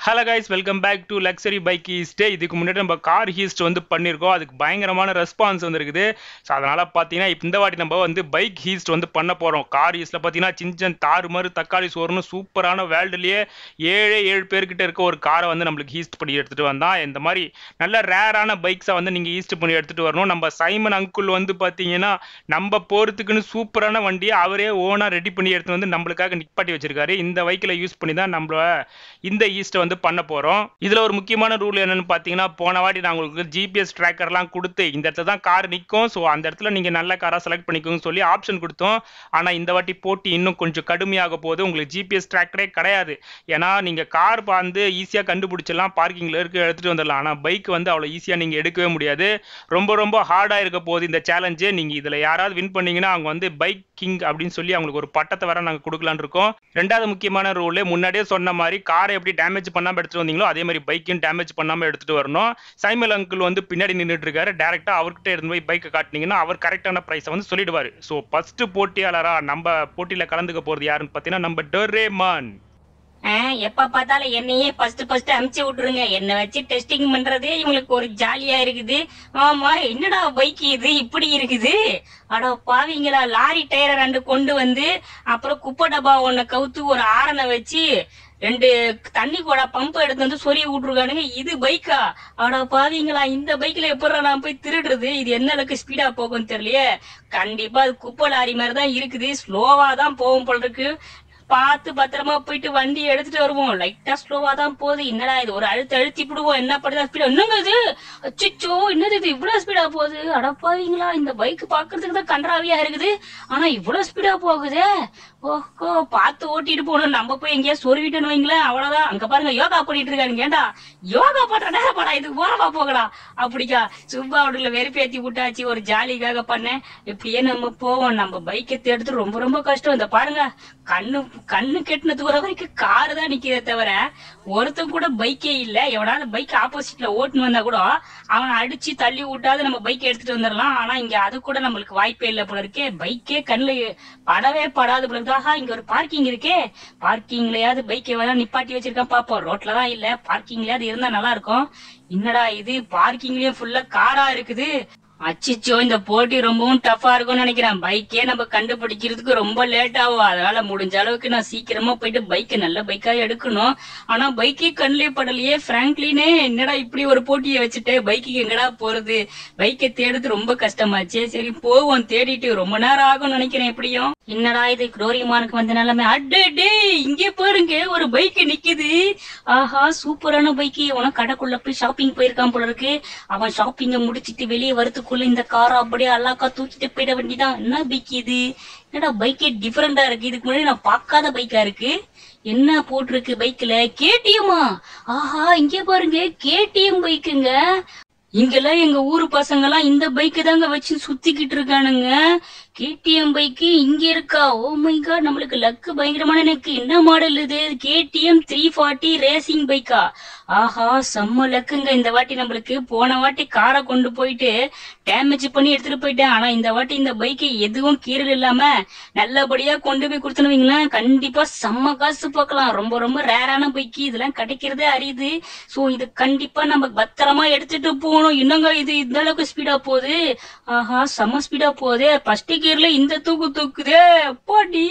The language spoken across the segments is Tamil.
Hello guys welcome back to luxury bike ஈஸ்டே இதுக்கு முன்னாடி நம்ம கார் ஹீஸ்ட் வந்து பண்ணியிருக்கோம் அதுக்கு பயங்கரமான ரெஸ்பான்ஸ் வந்துருக்குது ஸோ அதனால் பார்த்தீங்கன்னா இப்போ இந்த வாட்டி நம்ம வந்து பைக் ஹீஸ்ட் வந்து பண்ண போகிறோம் கார் ஹீஸ்ட்டில் பார்த்தீங்கன்னா சின்சன் தாறு மாதிரி தக்காளி சோறுன்னு சூப்பரான வேர்ல்டுலேயே ஏழே ஏழு பேர்கிட்ட இருக்க ஒரு காரை வந்து நம்மளுக்கு ஹீஸ்ட் பண்ணி எடுத்துகிட்டு வந்தான் இந்த மாதிரி நல்ல ரேரான பைக்ஸை வந்து நீங்கள் ஹீஸ்ட் பண்ணி எடுத்துகிட்டு வரணும் நம்ம சைமன் அங்குள் வந்து பார்த்தீங்கன்னா நம்ம போகிறதுக்குன்னு சூப்பரான வண்டியை அவரே ஓனாக ரெடி பண்ணி எடுத்து வந்து நம்மளுக்காக நிப்பாட்டி வச்சிருக்காரு இந்த பைக்கில் யூஸ் பண்ணி தான் நம்மள இந்த ஈஸ்ட்டை வந்து பண்ண போகிறோம் இதில் ஒரு முக்கியமான ரூல் என்னன்னு பார்த்தீங்கன்னா போன வாட்டி நான் உங்களுக்கு ஜிபிஎஸ் ட்ராக்கர்லாம் கொடுத்து இந்த இடத்துல தான் கார் நிற்கும் ஸோ அந்த இடத்துல நீங்கள் நல்ல காராக செலக்ட் பண்ணிக்கோங்க சொல்லி ஆப்ஷன் கொடுத்தோம் ஆனால் இந்த வாட்டி போட்டி இன்னும் கொஞ்சம் கடுமையாக போகுது உங்களுக்கு ஜிபிஎஸ் ட்ராக்கரே கிடையாது ஏன்னா நீங்கள் கார் வந்து ஈஸியாக கண்டுபிடிச்சிடலாம் பார்க்கிங்கில் இருக்க எடுத்துகிட்டு வந்துடலாம் ஆனால் பைக் வந்து அவ்வளோ ஈஸியாக நீங்கள் எடுக்கவே முடியாது ரொம்ப ரொம்ப ஹார்டாக இருக்க போகுது இந்த சேலஞ்சு நீங்கள் இதில் யாராவது வின் பண்ணீங்கன்னா அவங்க வந்து பைக் கிங் அப்படின்னு சொல்லி அவங்களுக்கு ஒரு பட்டத்தை வர நாங்கள் கொடுக்கலான்னு இருக்கோம் ரெண்டாவது முக்கியமான ரூல் முன்னாடியே சொன்ன மாதிரி காரை எப்படி டேமேஜ் பண்ணாமல் எடுத்துட்டு வந்தீங்களோ அதே மாதிரி பைக்கையும் டேமேஜ் பண்ணாமல் எடுத்துட்டு வரணும் சைமல் அங்கிள் வந்து பின்னாடி நின்றுட்டு இருக்காரு டேரெக்டாக அவர்கிட்ட இருந்து போய் பைக்கை காட்டினீங்கன்னா அவர் கரெக்டான ப்ரைஸை வந்து சொல்லிடுவார் ஸோ ஃபர்ஸ்ட் போட்டியாளராக நம்ம போட்டியில் கலந்துக்க போகிறது யாருன்னு பார்த்தீங்கன்னா நம்ம டொரேமான் ஆ, எப்ப பார்த்தாலும் என்னையே ஃபர்ஸ்ட் ஃபர்ஸ்ட் அமுச்சு விட்டுருங்க என்ன வச்சு டெஸ்டிங் பண்றதே இவங்களுக்கு ஒரு ஜாலியா இருக்குது ஆமா என்னடா பைக் இது இப்படி இருக்குது அட பாவிங்களா லாரி டயரை ரெண்டு கொண்டு வந்து அப்புறம் குப்பை டப்பா ஒண்ணு கவுத்து ஒரு ஆரனை வச்சு ரெண்டு தண்ணி கூட பம்ப் எடுத்து வந்து சொறி விட்டுருக்கானுங்க இது பைக்கா அட பாவிங்களா இந்த பைக்ல எப்படா நான் போய் திருடுறது இது என்ன அளவுக்கு ஸ்பீடா போகும்னு தெரியலையே கண்டிப்பா அது குப்பை லாரி மாதிரி தான் இருக்குது ஸ்லோவா தான் போகும் போல இருக்கு பார்த்து பத்திரமா போயிட்டு வண்டி எடுத்துட்டு வருவோம் லைட்டா ஸ்லோவா தான் போகுது என்னடா இது ஒரு அழுத்து அழுத்தி விடுவோம் என்ன பண்ணுதா ஸ்பீடா என்னங்க இது அச்சோ என்னது இது இவ்வளவு ஸ்பீடா போகுது அடப்பாவீங்களா இந்த பைக் பாக்குறதுக்கு தான் கன்றாவியா இருக்குது ஆனா இவ்வளவு ஸ்பீடா போகுதே ஓஹோ பார்த்து ஓட்டிட்டு போகணும் நம்ம போய் எங்கேயா சொருவிட்டோன்னு வைங்களேன் அவ்வளவுதான் அங்க பாருங்க யோகா பண்ணிட்டு இருக்காங்க ஏண்டா யோகா பண்ற நேரம் படா இதுக்கு போறவா போகடா அப்படிக்கா சும்மா அவடுல வெறுப்பேத்தி விட்டாச்சு ஒரு ஜாலிக்காக பண்ணேன் இப்படியே நம்ம போவோம் நம்ம பைக்கை தேடுறது ரொம்ப ரொம்ப கஷ்டம் இந்த பாருங்க கண்ணு கண்ணு கெட்டின தூரம் வரைக்கும் காரு தான் நிக்கிறதே தவிர ஒருத்தன் கூட பைக்கே இல்ல எவனாவது பைக் ஆப்போசிட்ல ஓட்டுன்னு வந்தா கூட அவனை அடிச்சு தள்ளி விட்டாது நம்ம பைக் எடுத்துட்டு வந்துடலாம் ஆனா இங்க அது கூட நம்மளுக்கு வாய்ப்பே இல்ல போல இருக்கே பைக்கே கண்ணுல படவே படாது போல இருக்கு. ஆஹா இங்க ஒரு பார்க்கிங் இருக்கே பார்க்கிங்லயாவது பைக்கை வேணா நிப்பாட்டி வச்சிருக்கான் பாப்போம் ரோட்ல தான் இல்ல பார்க்கிங்லயாவது இருந்தா நல்லா இருக்கும் என்னடா இது பார்க்கிங்லயும் ஃபுல்லா காரா இருக்குது அச்சிச்சோ இந்த போட்டி ரொம்பவும் டஃபா இருக்கும்னு நினைக்கிறேன் பைக்கே நம்ம கண்டுபிடிக்கிறதுக்கு ரொம்ப லேட் ஆகும் அதனால முடிஞ்ச அளவுக்கு நான் சீக்கிரமா போயிட்டு பைக்கை நல்ல பைக்கா எடுக்கணும் ஆனா பைக்கே கண்ணிலே படலையே பிராங்க்லினே என்னடா இப்படி ஒரு போட்டியை வச்சுட்டு பைக்குக்கு எங்கடா போறது பைக்கை தேடுறது ரொம்ப கஷ்டமாச்சே சரி போவோம் தேடிட்டு ரொம்ப நேரம் ஆகும்னு நினைக்கிறேன் எப்படியும் என்னடா இது குளோரிமானுக்கு வந்த நிலைமை அடே டே இங்கே பாருங்க ஒரு பைக் நிக்குது ஆஹா சூப்பரான பைக்கு உனக்கு கடைக்குள்ள போய் ஷாப்பிங் போயிருக்கான் போல இருக்கு அவன் ஷாப்பிங்க முடிச்சிட்டு வெளியே வரதுக்குள்ள இந்த காரை அப்படியே அல்லாக்கா தூக்கிட்டு போயிட வேண்டியதான் என்ன பைக் இது என்னடா பைக்கே டிஃபரெண்டா இருக்கு இதுக்கு முன்னாடி நான் பார்க்காத பைக்கா இருக்கு என்ன போட்டிருக்கு பைக்ல கேடிஎம்மா ஆஹா இங்கே பாருங்க கேடிஎம் பைக்குங்க இங்கெல்லாம் எங்க ஊரு பசங்க எல்லாம் இந்த பைக்கு தாங்க வச்சு சுத்திக்கிட்டு இருக்கானுங்க கேடிஎம் பைக்கு இங்க இருக்கா ஓ மை காட் நம்மளுக்கு லக்கு பயங்கரமான எனக்கு என்ன மாடல் இது கேடிஎம் த்ரீ ஃபார்ட்டி ரேசிங் பைக்கா ஆஹா செம்ம லக்குங்க இந்த வாட்டி நம்மளுக்கு போன வாட்டி காரை கொண்டு போயிட்டு டேமேஜ் பண்ணி எடுத்துட்டு போயிட்டேன் ஆனா இந்த வாட்டி இந்த பைக்கு எதுவும் கீரல் இல்லாம நல்லபடியா கொண்டு போய் கொடுத்துன்னு வைங்களேன் கண்டிப்பா செம்ம காசு பார்க்கலாம் ரொம்ப ரொம்ப ரேரான பைக்கு இதெல்லாம் கிடைக்கிறதே அரியுது சோ இது கண்டிப்பா நம்ம பத்திரமா எடுத்துட்டு போகணும் என்னங்க இது இந்த அளவுக்கு ஸ்பீடா போகுது ஆஹா செம்ம ஸ்பீடா போகுதே ஃபர்ஸ்ட் கியர்ல இந்த தூக்கு தூக்குதே அப்பாடி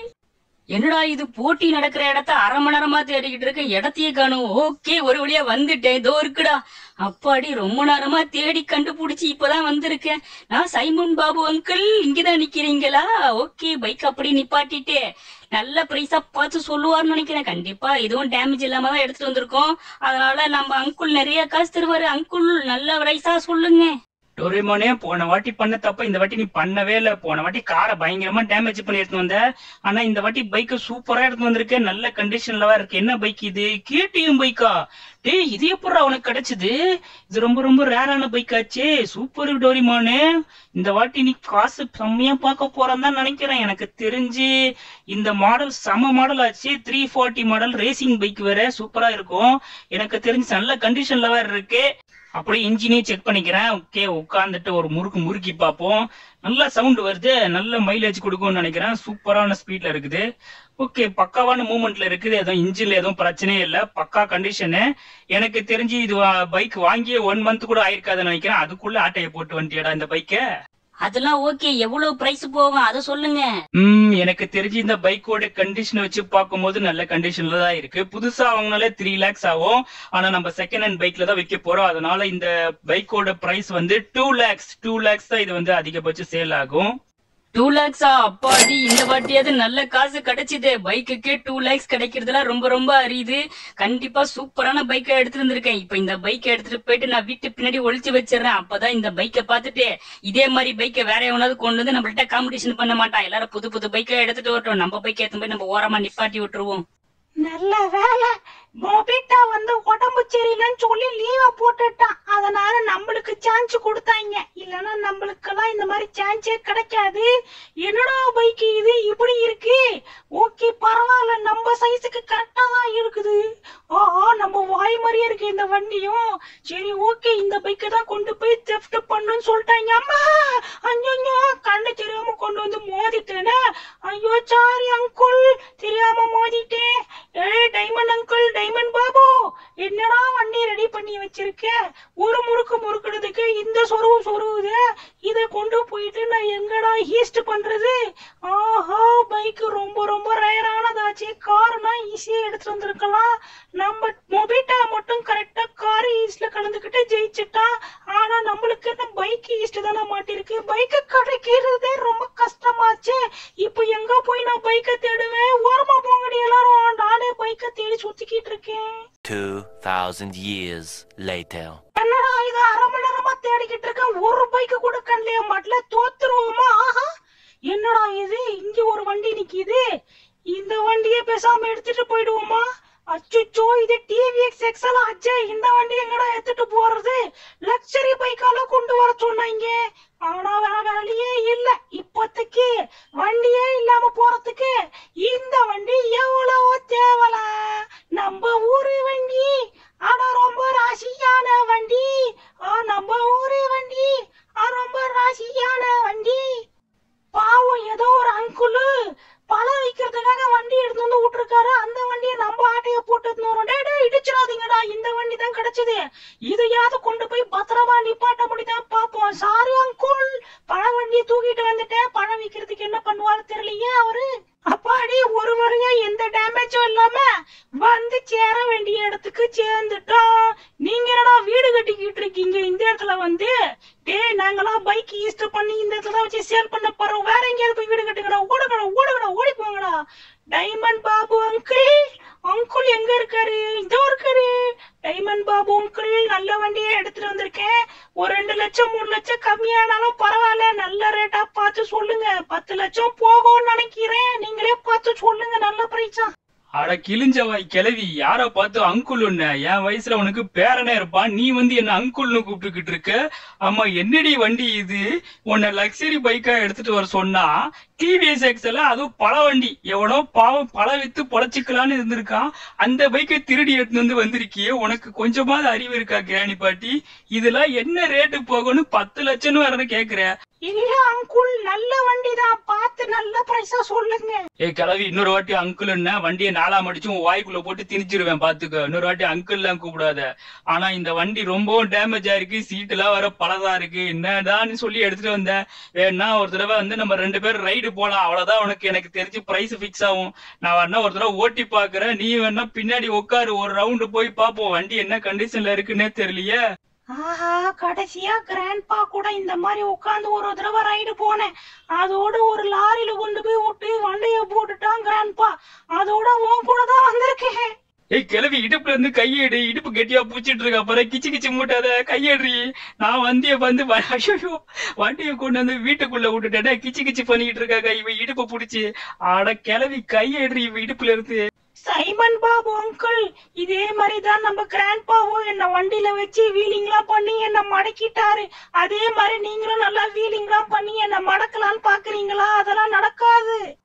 என்னடா இது போட்டி நடக்கிற இடத்த அரை மணி நேரமா தேடிக்கிட்டு இருக்க இடத்தையே காணும் ஓகே ஒரு வழியா வந்துட்டேன் இதோ இருக்குடா அப்பாடி ரொம்ப நேரமா தேடி கண்டுபிடிச்சு இப்பதான் வந்திருக்கேன் நான் சைமன் பாபு அங்கிள் இங்கதான் நிக்கிறீங்களா ஓகே பைக் அப்படி நிப்பாட்டிட்டு நல்ல பிரைஸா பார்த்து சொல்லுவார்னு நினைக்கிறேன் கண்டிப்பா எதுவும் டேமேஜ் இல்லாம தான் எடுத்துட்டு வந்திருக்கோம் அதனால நம்ம அங்குள் நிறைய காசு தருவாரு அங்குள் நல்ல பிரைஸா சொல்லுங்க டோரேமோனே போன வாட்டி பண்ண தப்ப இந்த வாட்டி நீ பண்ணவே இல்ல போன வாட்டி காரை பயங்கரமா டேமேஜ் பண்ணி எடுத்து வந்த ஆனா இந்த வாட்டி பைக்க சூப்பரா எடுத்து வந்திருக்க நல்ல கண்டிஷன்ல இருக்கு என்ன பைக் இது கேடிஎம் பைக்கா டேய் இது எப்படா உனக்கு கிடைச்சது இது ரொம்ப ரொம்ப ரேரான பைக் ஆச்சே சூப்பர் டோரிமானு இந்த வாட்டி நீ காசு செம்மையா பார்க்க போறன்னு தான் நினைக்கிறேன் எனக்கு தெரிஞ்சு இந்த மாடல் செம மாடல் ஆச்சு three forty model racing bike வேற சூப்பரா இருக்கும் எனக்கு தெரிஞ்சு நல்ல கண்டிஷன்ல வேற இருக்கு அப்படியே இன்ஜினையும் செக் பண்ணிக்கிறேன் ஓகே உட்காந்துட்டு ஒரு முறுக்கு முறுக்கி பார்ப்போம் நல்ல சவுண்ட் வருது நல்ல மைலேஜ் கொடுக்கும்னு நினைக்கிறேன் சூப்பரான ஸ்பீட்ல இருக்குது ஓகே பக்காவான மூவ்மெண்ட்ல இருக்குது எதுவும் இன்ஜின்ல எதுவும் பிரச்சனையே இல்ல பக்கா கண்டிஷனு எனக்கு தெரிஞ்சு இது பைக் வாங்கியே ஒன் மந்த் கூட ஆயிருக்காதுன்னு நினைக்கிறேன் அதுக்குள்ள ஆட்டையை போட்டு வந்துட்டியடா இந்த பைக்கை அதெல்லாம் ஓகே எவ்வளவு பிரைஸ் போகும் அதை சொல்லுங்க ம் எனக்கு தெரிஞ்சு இந்த பைக்கோட கண்டிஷனை வச்சு பார்க்கும்போது நல்ல கண்டிஷன்ல தான் இருக்கு புதுசா வாங்கினாலே த்ரீ லேக்ஸ் ஆகும் ஆனா நம்ம செகண்ட் ஹேண்ட் பைக்ல தான் விற்க போறோம் அதனால இந்த பைக்கோட பிரைஸ் வந்து டூ லேக்ஸ் டூ லேக்ஸ் தான் இது வந்து அதிகபட்ச சேல் ஆகும் டூ லேக்ஸா அப்பாடி இந்த வாட்டியாவது நல்ல காசு கிடைச்சது பைக்குக்கு டூ லேக்ஸ் கிடைக்கிறதுலாம் ரொம்ப ரொம்ப அரியுது கண்டிப்பா சூப்பரான பைக்கை எடுத்துட்டு வந்திருக்கேன் இப்ப இந்த பைக்கை எடுத்துட்டு போயிட்டு நான் வீட்டு பின்னாடி ஒளிச்சு வச்சிடுறேன் அப்பதான் இந்த பைக்கை பார்த்துட்டு இதே மாதிரி பைக்கை வேற எவனாவது கொண்டு வந்து நம்மள்ட்ட காம்படிஷன் பண்ண மாட்டான் எல்லாரும் புது புது பைக்கை எடுத்துட்டு வரட்டும் நம்ம பைக்கை எடுத்து போய் நம்ம ஓரமா நிப்பாட்டி விட்டுருவோம் நல்ல வேலை மொபிட்டா வந்து உடம்பு சரியில்லைன்னு சொல்லி லீவ போட்டுட்டான் அதனால நம்மளுக்கு சான்ஸ் கொடுத்தாங்க இல்லனா நம்மளுக்கெல்லாம் இந்த மாதிரி சான்ஸே கிடைக்காது என்னடா பைக் இது இப்படி இருக்கு ஓகே பரவாயில்ல நம்ம சைஸுக்கு கரெக்டா தான் இருக்குது ஆஹா நம்ம வாய் மாதிரியே இருக்கு இந்த வண்டியும் சரி ஓகே இந்த பைக்கை தான் கொண்டு போய் தெஃப்ட் பண்ணுன்னு சொல்லிட்டாங்க அம்மா ஐயோ கண்ணு தெரியாம கொண்டு வந்து மோதிட்டேனே ஐயோ சாரி அங்குள் தெரியாம மோதிட்டேன் ஏய் டைமண்ட் அங்கிள் டைமண்ட் பாபு என்னடா வண்டி ரெடி பண்ணி வச்சிருக்க ஒரு முறுக்கு முறுக்குனதுக்கு இந்த சொருவு சொருவுது இத கொண்டு போயிட்டு நான் எங்கடா ஹீஸ்ட் பண்றது ஆஹா பைக் ரொம்ப ரொம்ப ரேரானதாச்சு கார்னா ஈஸியா எடுத்துட்டு வந்திருக்கலாம் நம்ம மொபிட்டா மட்டும் கரெக்டா கார் ஈஸ்ட்ல கலந்துக்கிட்டு ஜெயிச்சுட்டான் ஆனா நம்மளுக்கு இந்த பைக் ஈஸ்ட் தானே மாட்டிருக்கு பைக் கிடைக்கிறதே ரொம்ப கஷ்டமாச்சு இப்போ எங்க போய் நான் பைக்கை தேடுவேன் ஓரமா போங்கடி எல்லாரும் நானே பைக்கை தேடி சுத்திக்கிட்டு இருக்கேன் 2,000 years later. என்னடா இது அரை மணி நேரமா தேடிக்கிட்டு இருக்கேன் ஒரு பைக்கு கூட கண்ணிய மாட்டல தோத்துருவோமா ஆஹா என்னடா இது இங்க ஒரு வண்டி நிக்குது இந்த வண்டியை பேசாம எடுத்துட்டு போயிடுவோமா அச்சுச்சோ இது டிவிஎக்ஸ் எக்ஸல் அஜய் இந்த வண்டி எங்கடா எடுத்துட்டு போறது லக்ஸரி பைக்கால கொண்டு வர சொன்னாங்க ஆனா வேற வேலையே இல்ல இப்போதைக்கு வண்டியே இல்லாம போறதுக்கு இந்த வண்டி எவ்வளவோ தேவல நம்ம ஊரு வண்டி ஆனா ரொம்ப ராசியான வண்டி ஆ நம்ம ஊரு வண்டி ஆ ரொம்ப ராசியான வண்டி பாவம் ஏதோ ஒரு அங்குலு பழம் விக்கிறதுக்காக வண்டி எடுத்து வந்து விட்டுருக்காரு அந்த வண்டியை நம்ம ஆட்டைய போட்டு எடுத்துன்னு வரோம் டேய் டேய் இடிச்சிடாதீங்கடா இந்த வண்டி தான் கிடைச்சது இதையாவது கொண்டு போய் பத்திரமா நிப்பாட்ட முடியுதான் பாப்போம் சாரி அங்குல் பழ வண்டியை தூக்கிட்டு வந்துட்டேன் பழம் விக்கிறதுக்கு என்ன பண்ணுவாரு தெரியலையே அவரு அப்பாடி ஒரு வரையா எந்த டேமேஜும் இல்லாம வந்து சேர வேண்டிய இடத்துக்கு சேர்ந்துட்டோம் நீங்க என்னடா வீடு கட்டிக்கிட்டு இருக்கீங்க இந்த இடத்துல வந்து டேய் நாங்களாம் பைக் ஈஸ்ட் பண்ணி இந்த இடத்துல தான் வச்சு சேல் பண்ண போறோம் வேற எங்கேயாவது போய் வீடு கட்டுங்கடா ஓடுங்கடா ஓடுங்கடா ஓடி போங்கடா டைமண்ட் பாபு அங்கிள் அங்குள் எங்க இருக்காரு இதோ இருக்காரு டைமண்ட் பாபு அங்கிள் நல்ல வண்டியை எடுத்துட்டு வந்திருக்கேன் ஒரு ரெண்டு லட்சம் மூணு லட்சம் கம்மியானாலும் பரவாயில்ல நல்ல ரேட்டா பார்த்து சொல்லுங்க பத்து லட்சம் போகும்னு நினைக்கிறேன் நீங்களே பார்த்து சொல்லுங்க நல்ல பிரைஸா அட கிழிஞ்சவாய் கிளவி யார பார்த்து அங்குள் உன்ன என் வயசுல உனக்கு பேரனே இருப்பான் நீ வந்து என்ன அங்குள்னு கூப்பிட்டுக்கிட்டு இருக்க ஆமா என்னடி வண்டி இது உன்னை லக்ஸரி பைக்கா எடுத்துட்டு வர சொன்னா டிவிஎஸ் எக்ஸ்எல் அதுவும் பழ வண்டி எவனோ பாவம் பழ வித்து பொழைச்சிக்கலான்னு இருந்திருக்கான் அந்த பைக்கை திருடி எடுத்து வந்து வந்திருக்கியே உனக்கு கொஞ்சமாவது அறிவு இருக்கா கிராணி பாட்டி இதெல்லாம் என்ன ரேட்டு போகும்னு பத்து லட்சம்னு வேற கேக்குற இல்ல அங்குள் நல்ல வண்டி தான் பார்த்து நல்ல பிரைஸா சொல்லுங்க ஏ கிளவி இன்னொரு வாட்டி அங்கிள் என்ன வண்டியை நாலாம் அடிச்சு உன் வாய்க்குள்ள போட்டு திணிச்சிருவேன் பாத்துக்க இன்னொரு வாட்டி அங்கிள் எல்லாம் கூப்பிடாத ஆனா இந்த வண்டி ரொம்பவும் டேமேஜ் ஆயிருக்கு சீட் எல்லாம் வர பழதா இருக்கு என்னடான்னு சொல்லி எடுத்துட்டு வந்தேன் வேணா ஒரு தடவை வந்து நம்ம ரெண்டு பேரும் ரைடு போலாம் அவ்வளவுதான் உனக்கு எனக்கு தெரிஞ்சு பிரைஸ் ஃபிக்ஸ் ஆகும் நான் வேணா ஒரு தடவை ஓட்டி பாக்குறேன் நீ வேணா பின்னாடி உட்காரு ஒரு ரவுண்டு போய் பாப்போம் வண்டி என்ன கண்டிஷன்ல இருக்குன்னே தெரியலையே ஆஹா கடைசியா கிராண்ட்பா கூட இந்த மாதிரி உட்கார்ந்து ஒரு தடவை ரைடு போனேன் அதோட ஒரு லாரியில கொண்டு போய் விட்டு வண்டிய போட்டுட்டான் கிராண்ட்பா அதோட உன் கூட தான் வந்திருக்கேன் ஏய் கிளவி இடுப்புல இருந்து கையெடு இடுப்பு கெட்டியா பூச்சிட்டு இருக்க அப்புறம் கிச்சு கிச்சு மூட்டாத கையெடுறி நான் வண்டிய வந்து வ- ஐயோ வண்டியை கொண்டு வந்து வீட்டுக்குள்ள விட்டுட்டேன் கிச்சு கிச்சு பண்ணிக்கிட்டு இருக்காங்க இவ இடுப்பு புடிச்சு ஆட கிளவி கையெடுறி இவ இடுப்புல இருந்து சைமன் பாபு அங்கிள் இதே மாதிரி தான் நம்ம கிராண்ட்பாவும் என்ன வண்டியில வச்சு வீலிங்லாம் பண்ணி என்ன மடக்கிட்டாரு அதே மாதிரி நீங்களும் நல்லா வீலிங்லாம் பண்ணி என்ன மடக்கலாம்னு பாக்குறீங்களா அதெல்லாம் நடக்காது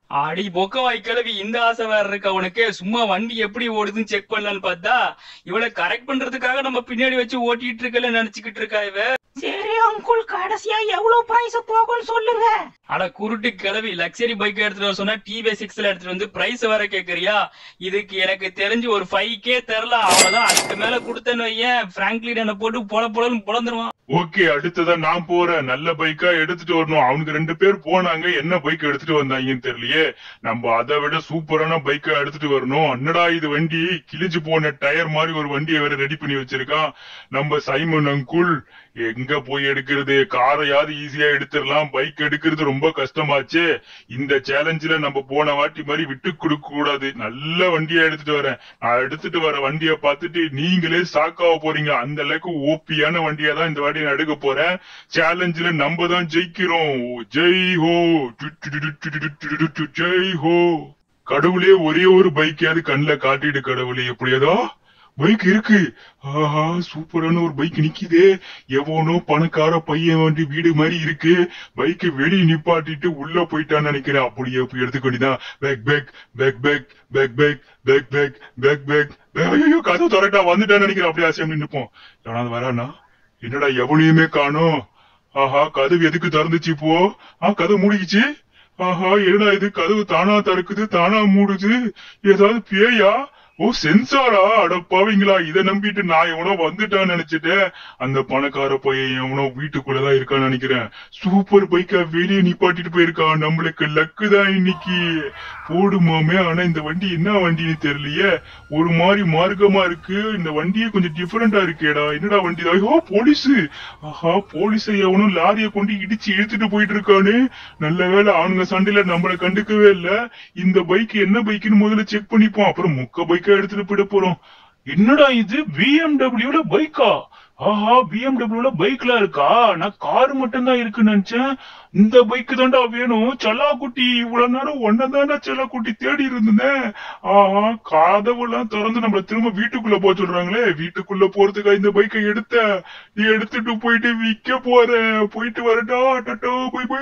அடி பொக்க வாய் கிளவி இந்த ஆசை வேற இருக்கா உனக்கு சும்மா வண்டி எப்படி ஓடுதுன்னு செக் பண்ணலான்னு பார்த்தா இவளை கரெக்ட் பண்றதுக்காக நம்ம பின்னாடி வச்சு ஓட்டிட்டு இருக்கல நினைச்சுக்கிட்டு இருக்கா இவ சரி அங்குள் கடைசியா எவ்வளவு பிரைஸ் போகும்னு சொல்லுங்க அட குருட்டு கிளவி லக்ஸரி பைக் எடுத்துட்டு வர சொன்னா டிவி சிக்ஸ்ல எடுத்துட்டு வந்து பிரைஸ் வேற கேக்குறியா இதுக்கு எனக்கு தெரிஞ்சு ஒரு ஃபைவ் கே தரலாம் அவ்வளவுதான் அதுக்கு மேல கொடுத்தேன்னு வையேன் பிராங்க்லின் என்ன போட்டு பொல பொலன்னு பொழந்துருவான் ஓகே அடுத்ததா நான் போறேன் நல்ல பைக்கா எடுத்துட்டு வரணும் அவனுக்கு ரெண்டு பேர் போனாங்க என்ன பைக் எடுத்துட்டு வந்தாங்கன்னு தெரியலையே நம்ம அதை விட சூப்பரான பைக்கா எடுத்துட்டு வரணும் என்னடா இது வண்டி கிழிஞ்சு போன டயர் மாதிரி ஒரு வண்டியை வேற ரெடி பண்ணி வச்சிருக்கான் நம்ம சைமன் அங்குள் எங்க போய் எடுக்கிறது காரையாவது ஈஸியா எடுத்துடலாம் பைக் எடுக்கிறது ரொம்ப கஷ்டமாச்சே இந்த சேலஞ்சில நம்ம போன வாட்டி மாதிரி விட்டு கொடுக்க கூடாது நல்ல வண்டியா எடுத்துட்டு வரேன் நான் எடுத்துட்டு வர வண்டியை பார்த்துட்டு நீங்களே சாக்காவ போறீங்க அந்த அளவுக்கு ஓப்பியான வண்டியா தான் இந்த வாட்டி நான் எடுக்க போறேன் சேலஞ்சில நம்ம தான் ஜெயிக்கிறோம் ஜெய் ஹோ டு டு டு டு டு டு டு டு ஜெய் ஹோ கடவுளே ஒரே ஒரு பைக்கையாவது கண்ணுல காட்டிடு கடவுளே எப்படியாதோ பைக் இருக்கு ஆஹா சூப்பரான ஒரு பைக் நிக்குதே எவனோ பணக்கார பையன் வண்டி வீடு மாதிரி இருக்கு பைக் வெளியே நிப்பாட்டிட்டு உள்ள போயிட்டான்னு நினைக்கிறேன் அப்படியே போய் எடுத்துக்கொண்டிதான் பேக் பேக் பேக் பேக் பேக் பேக் பேக் பேக் பேக் பேக் ஐயோ கதவு திறட்டா வந்துட்டான்னு நினைக்கிறேன் அப்படியே அசையம் நின்னுப்போம் எவனாவது வரானா என்னடா எவனையுமே காணோம் ஆஹா கதவு எதுக்கு திறந்துச்சு இப்போ ஆ கதவு மூடிக்கிச்சு ஆஹா என்னடா இது கதவு தானா திறக்குது தானா மூடுது ஏதாவது பேயா ஓ சென்சாரா அடப்பாவீங்களா இத நம்பிட்டு நான் எவனோ வந்துட்டான்னு நினைச்சிட்டேன் அந்த பணக்கார பையன் எவனோ வீட்டுக்குள்ளதான் இருக்கான்னு நினைக்கிறேன் சூப்பர் பைக்கா வெளியே நிப்பாட்டிட்டு போயிருக்கான் நம்மளுக்கு லக்கு தான் இன்னைக்கு போடுமாமே ஆனா இந்த வண்டி என்ன வண்டின்னு தெரியலையே ஒரு மாதிரி மார்க்கமா இருக்கு இந்த வண்டியே கொஞ்சம் டிஃபரெண்டா இருக்கேடா என்னடா வண்டி இது? ஐயோ போலீஸ் ஆஹா போலீஸ் எவனும் லாரியை கொண்டு இடிச்சு இழுத்துட்டு போயிட்டு இருக்கானே நல்ல வேளை அவனுங்க சண்டையில நம்மள கண்டுக்கவே இல்ல இந்த பைக் என்ன பைக்குன்னு முதல்ல செக் பண்ணிப்போம் அப்புறம் முக்க பைக்கா எடுத்துட்டு போயிட போறோம் என்னடா இது பிஎம்டபிள்யூல பைக்கா ஆஹா பிஎம்டபிள்யூல பைக்லாம் இருக்கா நான் கார் மட்டும் தான் இருக்குன்னு நினைச்சேன் இந்த பைக் தான்டா வேணும் செல்லாக்குட்டி இவ்வளவு நேரம் ஒன்னதான்டா செல்லாக்குட்டி தேடி இருந்தேன் ஆஹா கதவுலாம் திறந்து நம்மள திரும்ப வீட்டுக்குள்ள போக சொல்றாங்களே வீட்டுக்குள்ள போறதுக்கா இந்த பைக்கை எடுத்த நீ எடுத்துட்டு போயிட்டு விக்க போறேன் போயிட்டு வரட்டா டட்டோ பை பை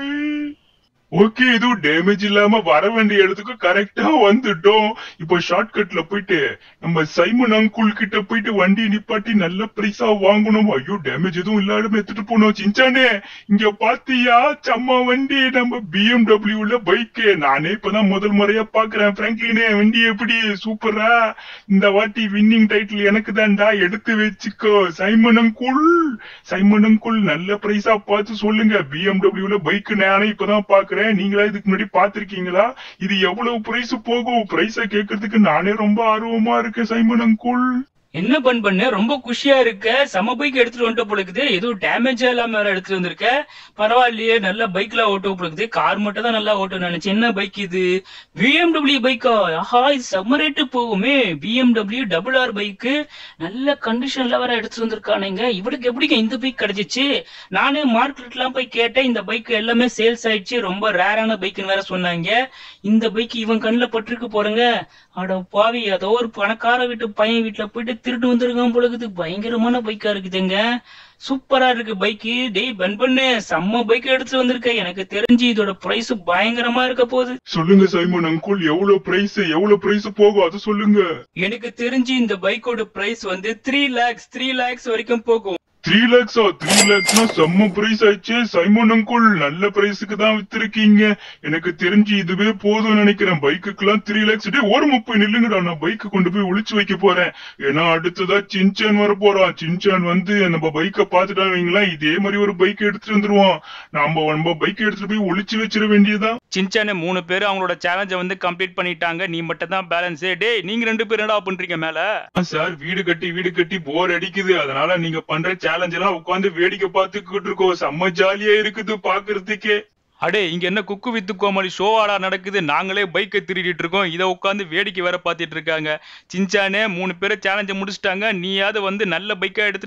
ஓகே இது டேமேஜ் இல்லாம வர வேண்டிய இடத்துக்கு கரெக்டா வந்துட்டோம் இப்போ ஷார்ட்கட்ல போயிட்டு நம்ம சைமன் அங்குள் கிட்ட போயிட்டு வண்டி நிப்பாட்டி நல்ல பிரைஸா வாங்கணும் ஐயோ டேமேஜ் எதுவும் இல்லாம எடுத்துட்டு போனோம் சிஞ்சானே இங்க பாத்தியா சம்மா வண்டி நம்ம பிஎம்டபிள்யூல பைக்கு நானே இப்பதான் முதல் முறையா பாக்குறேன் பிராங்க்லினே வண்டி எப்படி சூப்பரா இந்த வாட்டி வின்னிங் டைட்டில் எனக்கு தான்டா எடுத்து வச்சுக்கோ சைமன் அங்குள் சைமன் அங்குள் நல்ல பிரைஸா பார்த்து சொல்லுங்க பிஎம்டபிள்யூல பைக் நானே இப்பதான் பாக்குறேன் நீங்களா இதுக்கு முன்னாடி பாத்திருக்கீங்களா இது எவ்வளவு பிரைஸ் போகும் பிரைஸ கேக்குறதுக்கு நானே ரொம்ப ஆர்வமா இருக்கேன் சைமன் அங்குள் என்ன பண் பண்ண ரொம்ப குஷியா இருக்க செம பைக் எடுத்துட்டு வந்துட்ட போலுக்குது எதுவும் டேமேஜா இல்லாம வேற எடுத்துட்டு வந்திருக்க பரவாயில்லையே நல்ல பைக்ல ஓட்ட போலுக்குது கார் மட்டும் தான் நல்லா ஓட்ட நினைச்சேன் என்ன பைக் இது பிஎம்டபிள்யூ பைக்கா ஆஹா இது செம்ம ரேட்டு போகுமே பிஎம்டபிள்யூ டபுள் ஆர் பைக்கு நல்ல கண்டிஷன்ல வேற எடுத்துட்டு வந்திருக்கானுங்க இவனுக்கு எப்படிங்க இந்த பைக் கிடைச்சிச்சு நானே மார்க்கெட்லாம் போய் கேட்டேன் இந்த பைக் எல்லாமே சேல்ஸ் ஆயிடுச்சு ரொம்ப ரேரான பைக்குன்னு வேற சொன்னாங்க இந்த பைக் இவன் கண்ணுல பட்டிருக்கு போறங்க அட பாவி அதோ ஒரு பணக்கார வீட்டு பையன் வீட்டுல போயிட்டு திருட்டு வந்திருக்கான் போலக்குது பயங்கரமான பைக்கா இருக்குதுங்க சூப்பரா இருக்கு பைக்கு டேய் பன் பண்ணு செம்ம பைக் எடுத்துட்டு வந்திருக்க எனக்கு தெரிஞ்சு இதோட பிரைஸ் பயங்கரமா இருக்க போகுது சொல்லுங்க சைமன் அங்குள் எவ்வளவு பிரைஸ் எவ்வளவு பிரைஸ் போகும் அது சொல்லுங்க எனக்கு தெரிஞ்சு இந்த பைக்கோட பிரைஸ் வந்து த்ரீ லேக்ஸ் த்ரீ லேக்ஸ் வரைக்கும் போகும் த்ரீ லேக்ஸா த்ரீ லேக்ஸ்னா செம்ம பிரைஸ் ஆயிடுச்சு சைமன் அங்குள் நல்ல பிரைஸுக்கு தான் வித்திருக்கீங்க எனக்கு தெரிஞ்சு இதுவே போதும் நினைக்கிறேன் பைக்குக்கெல்லாம் த்ரீ லேக்ஸ் டே ஒரு முப்பது நில்லுங்கடா நான் பைக்கு கொண்டு போய் ஒளிச்சு வைக்க போறேன் ஏன்னா அடுத்ததா சின்சான் வர போறான் சின்சான் வந்து நம்ம பைக்கை பார்த்துட்டா வைங்களேன் இதே மாதிரி ஒரு பைக் எடுத்துட்டு வந்துருவான் நாம நம்ம பைக் எடுத்துட்டு போய் ஒளிச்சு வச்சிட வேண்டியதுதான் சின்சானே மூணு பேர் அவங்களோட சேலஞ்சை வந்து கம்ப்ளீட் பண்ணிட்டாங்க நீ மட்டும் தான் பேலன்ஸ் டேய் நீங்க ரெண்டு பேர் என்னடா பண்றீங்க மேல சார் வீடு கட்டி வீடு கட்டி போர் அடிக்குது அதனால நீங்க பண்ற சேலஞ்ச் எல்லாம் உட்காந்து வேடிக்கை பார்த்துக்கிட்டு இருக்கோம் செம்ம ஜாலியா இருக்குது பாக்குறதுக்கே அடே இங்க என்ன குக்கு வித்து கோமாளி ஷோ ஆடா நடக்குது நாங்களே பைக்கை திருடிட்டு இருக்கோம் இதை உட்காந்து வேடிக்கை வேற பார்த்துட்டு இருக்காங்க சின்சானே மூணு பேரை சேலஞ்சை முடிச்சிட்டாங்க நீயாவது வந்து நல்ல பைக்கா எடுத்துட்டு வா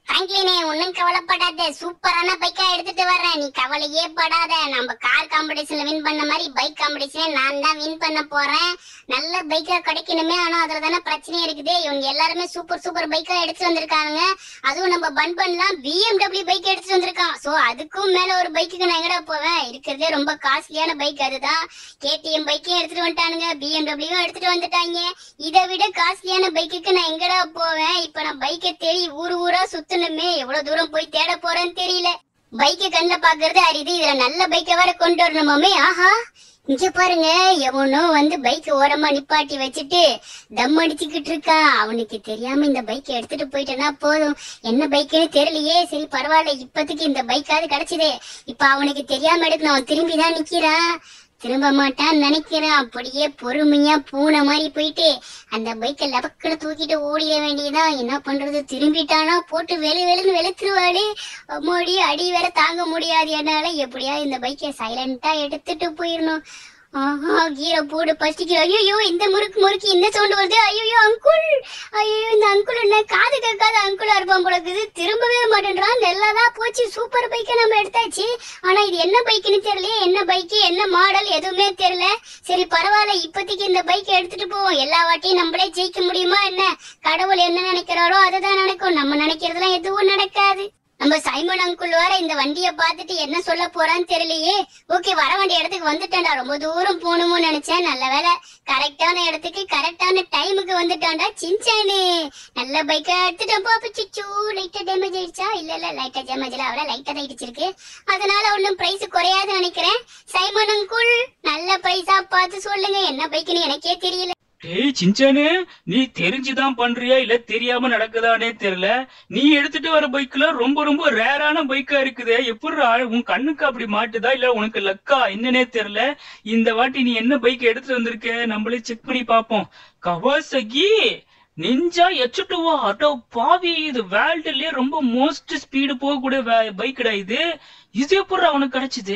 பிராங்க்லினே ஒன்னும் கவலைப்படாத சூப்பரான பைக்கா எடுத்துட்டு வர்றேன் நீ கவலையே படாத நம்ம கார் காம்படிஷன்ல வின் பண்ண மாதிரி பைக் காம்படிஷன் நான் தான் வின் பண்ண போறேன் நல்ல பைக்கா கிடைக்கணுமே ஆனா அதுல தானே பிரச்சனை இருக்குது இவங்க எல்லாருமே சூப்பர் சூப்பர் பைக்கா எடுத்து வந்திருக்காங்க அதுவும் நம்ம பன் பண்ணலாம் பிஎம்டபிள்யூ பைக் எடுத்து வந்திருக்கான் சோ அதுக்கும் மேல ஒரு பைக்குக்கு நான் எங்கடா போவேன் இருக்கிறதே ரொம்ப காஸ்ட்லியான பைக் அதுதான் கேடிஎம் பைக்கையும் எடுத்துட்டு வந்துட்டானுங்க பிஎம்டபிள்யூ எடுத்துட்டு வந்துட்டாங்க இதை விட காஸ்ட்லியான பைக்குக்கு நான் எங்கடா போவேன் இப்ப நான் பைக்கை தேடி ஊர் ஊரா சுத்தணுமே எவ்வளவு தூரம் போய் தேட போறேன்னு தெரியல பைக்கை கண்ணுல பாக்குறது அரிது இதுல நல்ல பைக்கை வேற கொண்டு வரணுமாமே ஆஹா இங்க பாருங்க எவனோ வந்து பைக் ஓரமா நிப்பாட்டி வச்சுட்டு தம் அடிச்சுக்கிட்டு இருக்கான் அவனுக்கு தெரியாம இந்த பைக்கை எடுத்துட்டு போயிட்டேன்னா போதும் என்ன பைக்குன்னு தெரியலையே சரி பரவாயில்ல இப்போதைக்கு இந்த பைக்காவது கிடைச்சதே இப்ப அவனுக்கு தெரியாம எடுக்கணும் அவன் திரும்பி தான் நிக்கிறான் திரும்ப மாட்டான்னு நினைக்கிறேன் அப்படியே பொறுமையா பூனை மாதிரி போயிட்டு அந்த பைக்கை லபக்குன்னு தூக்கிட்டு ஓடிட வேண்டியதான் என்ன பண்றது திரும்பிட்டானா போட்டு வெளு வெளுன்னு வெளுத்துருவாடு அம்மாடி அடி வேற தாங்க முடியாது என்னால எப்படியா இந்த பைக்கை சைலண்டா எடுத்துட்டு போயிடணும் ஆஹா கீரை போடு பஸ்டிக்கு ஐயோ இந்த முறுக்கு முறுக்கு இந்த சவுண்ட் வருது ஐயோ அங்குள் ஐயோ இந்த அங்குள் என்ன காது கேட்காத அங்குளா இருப்பான் போல இருக்குது திரும்பவே மாட்டேன்றான் நல்லாதான் போச்சு சூப்பர் பைக்கை நம்ம எடுத்தாச்சு ஆனா இது என்ன பைக்குன்னு தெரியல என்ன பைக்கு என்ன மாடல் எதுவுமே தெரியல சரி பரவாயில்ல இப்போதைக்கு இந்த பைக்கை எடுத்துட்டு போவோம் எல்லா வாட்டியும் நம்மளே ஜெயிக்க முடியுமா என்ன கடவுள் என்ன நினைக்கிறாரோ அதுதான் நடக்கும் நம்ம நினைக்கிறதெல்லாம் எதுவும் நடக்காது நம்ம சைமன் அங்குள் வேற இந்த வண்டியை பார்த்துட்டு என்ன சொல்ல போறான்னு தெரியலையே ஓகே வர வேண்டிய இடத்துக்கு வந்துட்டேன்டா ரொம்ப தூரம் போகணுமோ நினைச்சேன் நல்ல வேலை கரெக்டான இடத்துக்கு கரெக்டான டைமுக்கு வந்துட்டான்டா சின்சானு நல்ல பைக்கா எடுத்துட்டேன் பாப்பு சிச்சு லைட்டா டேமேஜ் ஆயிடுச்சா இல்ல இல்ல லைட்டா டேமேஜ் இல்ல அவள லைட்டா தான் இடிச்சிருக்கு அதனால ஒன்றும் பிரைஸ் குறையாதுன்னு நினைக்கிறேன் சைமன் அங்குள் நல்ல பிரைஸா பார்த்து சொல்லுங்க என்ன பைக்குன்னு எனக்கே தெரியல டேய் சின்சானு நீ தெரிஞ்சுதான் பண்றியா இல்ல தெரியாம நடக்குதானே தெரியல நீ எடுத்துட்டு வர பைக்ல ரொம்ப ரொம்ப ரேரான பைக்கா இருக்குது எப்படி உன் கண்ணுக்கு அப்படி மாட்டுதா இல்ல உனக்கு லக்கா என்னன்னே தெரியல இந்த வாட்டி நீ என்ன பைக் எடுத்துட்டு வந்திருக்க நம்மளே செக் பண்ணி பாப்போம் கவாசகி நிஞ்சா எச்சுட்டுவா அடோ பாவி இது வேர்ல்டுலயே ரொம்ப மோஸ்ட் ஸ்பீடு போகக்கூடிய பைக்குடா இது இது எப்படி அவனுக்கு கிடைச்சது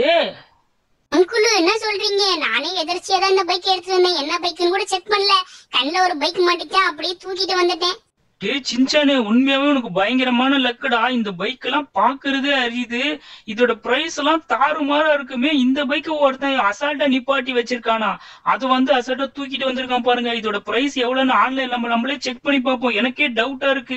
அங்குள் என்ன சொல்றீங்க நானே எதிர்ச்சியா தான் இந்த பைக் எடுத்துட்டு வந்தேன் என்ன பைக்குன்னு கூட செக் பண்ணல கண்ணுல ஒரு பைக் மாட்டிச்சா அப்படியே தூக்கிட்டு வந்துட்டேன் டேய் சின்சானே உண்மையாவே உனக்கு பயங்கரமான லக்குடா இந்த பைக் எல்லாம் பாக்குறதே அரியுது இதோட பிரைஸ் எல்லாம் தாறுமாறா இருக்குமே இந்த பைக் ஒருத்தன் அசால்ட்டா நிப்பாட்டி வச்சிருக்கானா அது வந்து அசால்ட்டா தூக்கிட்டு வந்திருக்கான் பாருங்க இதோட பிரைஸ் எவ்வளவுன்னு ஆன்லைன் நம்ம நம்மளே செக் பண்ணி பார்ப்போம் எனக்கே டவுட்டா இருக்கு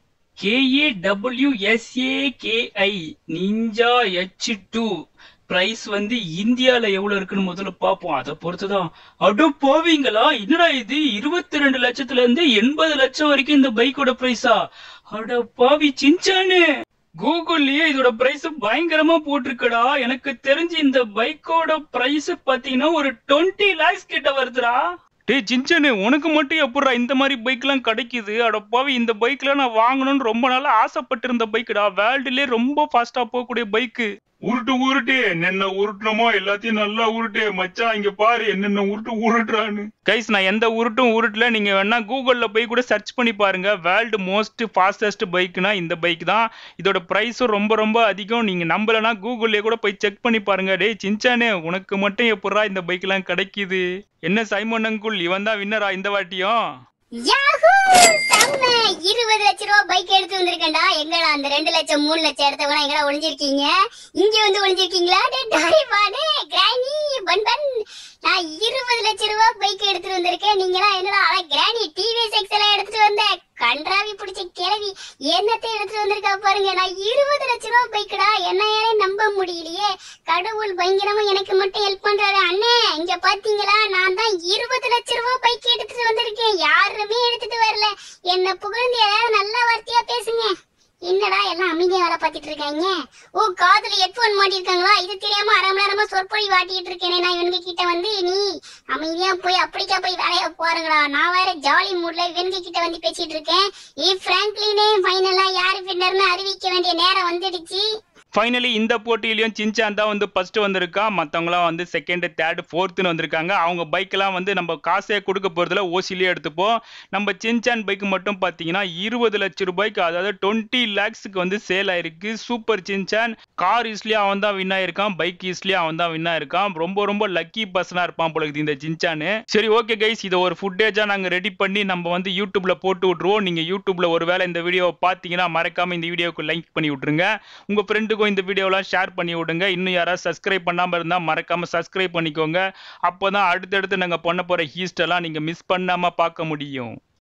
K A W S A K I Ninja H two price வந்து இந்தியால எவ்வளவு இருக்குன்னு முதல்ல பாப்போம் அதை பொறுத்துதான் அடு போவீங்களா என்னடா இது இருபத்தி ரெண்டு லட்சத்துல இருந்து எண்பது லட்சம் வரைக்கும் இந்த பைக்கோட பிரைஸா அட பாவி சின்சானு கூகுள்லயே இதோட பிரைஸ் பயங்கரமா போட்டிருக்கடா எனக்கு தெரிஞ்சு இந்த பைக்கோட பிரைஸ் பாத்தீங்கன்னா ஒரு டுவெண்ட்டி லேக்ஸ் கிட்ட வருதுடா டேய் சின்சனு உனக்கு மட்டும் எப்படிடா இந்த மாதிரி பைக்லாம் கிடைக்குது அடப்பாவி இந்த பைக்ல நான் வாங்கணும்னு ரொம்ப நாளா ஆசைப்பட்டிருந்த பைக்குடா வேர்ல்டுலயே ரொம்ப ஃபாஸ்டா போகக்கூடிய பைக்கு உருட்டு உருட்டு என்னென்ன உருட்டணுமோ எல்லாத்தையும் நல்லா உருட்டு மச்சான் இங்க பாரு என்னென்ன உருட்டு உருட்டுறான்னு கைஸ் நான் எந்த உருட்டும் உருட்டல நீங்க வேணா கூகுள்ல போய் கூட சர்ச் பண்ணி பாருங்க வேர்ல்டு மோஸ்ட் ஃபாஸ்டஸ்ட் பைக்னா இந்த பைக் தான் இதோட பிரைஸும் ரொம்ப ரொம்ப அதிகம் நீங்க நம்பலனா கூகுள்லயே கூட போய் செக் பண்ணி பாருங்க டேய் சின்சானே உனக்கு மட்டும் எப்படா இந்த பைக்லாம் கிடைக்குது என்ன சைமன் அங்குள் இவன் தான் வின்னரா இந்த வாட்டியும் யாஹூ செம்ம இருபது லட்ச ரூபா பைக் எடுத்து வந்திருக்கேன்டா எங்கடா அந்த ரெண்டு லட்சம் மூணு லட்சம் எடுத்தவங்க எங்கடா ஒளிஞ்சிருக்கீங்க இங்க வந்து ஒளிஞ்சிருக்கீங்களா டே டாரிபானே கிராணி பன் பன் நான் இருபது லட்ச ரூபா பைக் எடுத்துட்டு வந்திருக்கேன் நீங்களா என்னடா அட கிராணி டிவிஎஸ் எக்ஸ் எல்லாம் எடுத்துட்டு வந்தேன் கன்றாவி பிடிச்ச கிழவி என்னத்தை எடுத்துட்டு வந்திருக்கா பாருங்க நான் இருபது லட்ச ரூபா பைக்குடா என்ன யாரே நம்ப முடியலையே கடவுள் பயங்கரமா எனக்கு மட்டும் ஹெல்ப் பண்றாரு அண்ணே இங்க பாத்தீங்களா நான் தான் இருபது லட்ச ரூபா பைக் எடுத்துட்டு வந்திருக்கேன் யாருமே எடுத்துட்டு வரல என்ன புகழ்ந்து ஏதாவது நல்ல வார்த்தையா பேசுங்க என்னடா எல்லாம் அமைதியா வேலை பார்த்துட்டு இருக்காங்க ஓ காதுல ஹெட்போன் மாட்டிருக்காங்களா இது தெரியாம அரை மணி நேரமா சொற்பொழி வாட்டிட்டு இருக்கேனே நான் இவனுங்க கிட்ட வந்து நீ அமைதியா போய் அப்படிக்கா போய் வேலைய போறீங்களா நான் வேற ஜாலி மூட்ல இவனுங்க கிட்ட வந்து பேசிட்டு இருக்கேன் ஏ பிராங்க்லினே ஃபைனலா யாரு வின்னர்னு அறிவிக்க வேண்டிய நேரம் வந்துடுச்சு ஃபைனலி இந்த போட்டியிலையும் சின்சான் தான் வந்து ஃபர்ஸ்ட் வந்திருக்கான் மற்றவங்களாம் வந்து செகண்ட் தேர்ட் ஃபோர்த்துன்னு வந்திருக்காங்க அவங்க பைக்கெல்லாம் வந்து நம்ம காசே கொடுக்க போகிறதுல ஓசிலேயே எடுத்துப்போம் நம்ம சின்சான் பைக் மட்டும் பார்த்தீங்கன்னா இருபது லட்சம் ரூபாய்க்கு அதாவது டுவெண்ட்டி லேக்ஸுக்கு வந்து சேல் ஆயிருக்கு சூப்பர் சின்சான் கார் ஈஸ்லியும் அவன் தான் வின் ஆயிருக்கான் பைக் ஈஸ்லியும் அவன் தான் வின் ஆயிருக்கான் ரொம்ப ரொம்ப லக்கி பர்சனாக இருப்பான் போல இருக்குது இந்த சின்சானு சரி ஓகே கைஸ் இதை ஒரு ஃபுட்டேஜாக நாங்கள் ரெடி பண்ணி நம்ம வந்து யூடியூப்ல போட்டு விட்ருவோம் நீங்கள் யூடியூப்ல ஒருவேளை இந்த வீடியோவை பார்த்தீங்கன்னா மறக்காம இந்த வீடியோவுக்கு லைக் பண்ணி விட்ருங்க உங்கள் ஃப்ரெண்டுக்கும் இந்த வீடியோலாம் ஷேர் பண்ணி விடுங்க இன்னும் யாராவது சப்ஸ்கிரைப் பண்ணாமல் இருந்தால் மறக்காம சப்ஸ்கிரைப் பண்ணிக்கோங்க அப்போ தான் அடுத்தடுத்து நாங்கள் பண்ண போகிற ஹீஸ்டெல்லாம் நீங்கள் மிஸ் பண்ணாமல் பார்க்க முடியும்